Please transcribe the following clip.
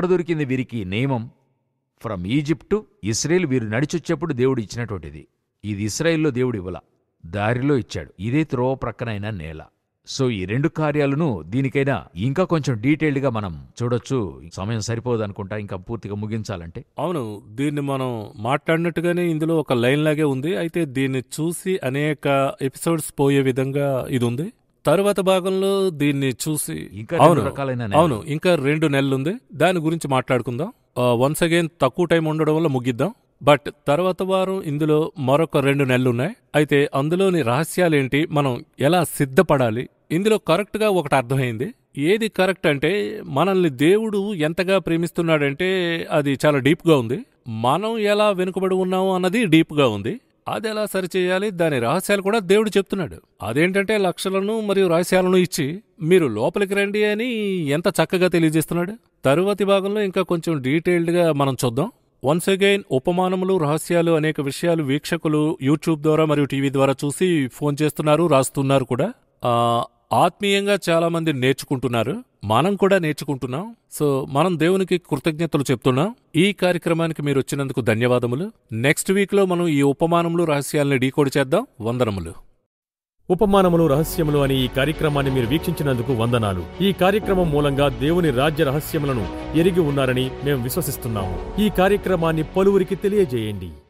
ఎక్కడ దొరికింది వీరికి ఈ నియమం ఫ్రమ్ ఈజిప్ట్ టు ఇస్రాయేల్ వీరు నడిచొచ్చేప్పుడు దేవుడు ఇచ్చినటువంటిది ఇది ఇస్రాయేల్లో దేవుడు ఇవ్వల దారిలో ఇచ్చాడు ఇదే త్రోవ ప్రక్కనైన నేల సో ఈ రెండు కార్యాలను దీనికైనా ఇంకా కొంచెం డీటెయిల్డ్గా మనం చూడొచ్చు సమయం సరిపోదు అనుకుంటా ఇంకా పూర్తిగా ముగించాలంటే అవును దీన్ని మనం మాట్లాడినట్టుగానే ఇందులో ఒక లైన్ లాగే ఉంది అయితే దీన్ని చూసి అనేక ఎపిసోడ్స్ పోయే విధంగా ఇది ఉంది తరువాత భాగంలో దీన్ని చూసి ఇంకా అవును రెండు రకాలైన నేలలు. అవును ఇంకా రెండు నెలలు ఉంది దాని గురించి మాట్లాడుకుందాం వన్స్ అగైన్ తక్కువ టైం ఉండడం వల్ల ముగిద్దాం బట్ తర్వాత వారం ఇందులో మరొక రెండు నెలలు ఉన్నాయి అయితే అందులోని రహస్యాలేంటి మనం ఎలా సిద్ధపడాలి ఇందులో కరెక్ట్ గా ఒకటి అర్థమైంది ఏది కరెక్ట్ అంటే మనల్ని దేవుడు ఎంతగా ప్రేమిస్తున్నాడంటే అది చాలా డీప్ గా ఉంది మనం ఎలా వెనుకబడి ఉన్నాము అన్నది డీప్ గా ఉంది అది ఎలా సరిచేయాలి దాని రహస్యాలు కూడా దేవుడు చెప్తున్నాడు అదేంటంటే లక్షలను మరియు రహస్యాలను ఇచ్చి మీరు లోపలికి రండి అని ఎంత చక్కగా తెలియజేస్తున్నాడు తరువాతి భాగంలో ఇంకా కొంచెం డీటెయిల్డ్ గా మనం చూద్దాం వన్స్ అగైన్ ఉపమానములు రహస్యాలు అనేక విషయాలు వీక్షకులు యూట్యూబ్ ద్వారా మరియు టీవీ ద్వారా చూసి ఫోన్ చేస్తున్నారు రాస్తున్నారు కూడా ఆ, ఆత్మీయంగా చాలా మంది నేర్చుకుంటున్నారు మనం కూడా నేర్చుకుంటున్నాం సో మనం దేవునికి కృతజ్ఞతలు చెప్తున్నాం ఈ కార్యక్రమానికి మీరు వచ్చినందుకు ధన్యవాదములు నెక్స్ట్ వీక్ లో మనం ఈ ఉపమానములు రహస్యాలని డీకోడ్ చేద్దాం వందనములు ఉపమానములు రహస్యములు అనే ఈ కార్యక్రమాన్ని మీరు వీక్షించినందుకు వందనాలు ఈ కార్యక్రమం మూలంగా దేవుని రాజ్య రహస్యములను ఎరిగి ఉన్నారని మేము విశ్వసిస్తున్నాము ఈ కార్యక్రమాన్ని పలువురికి తెలియజేయండి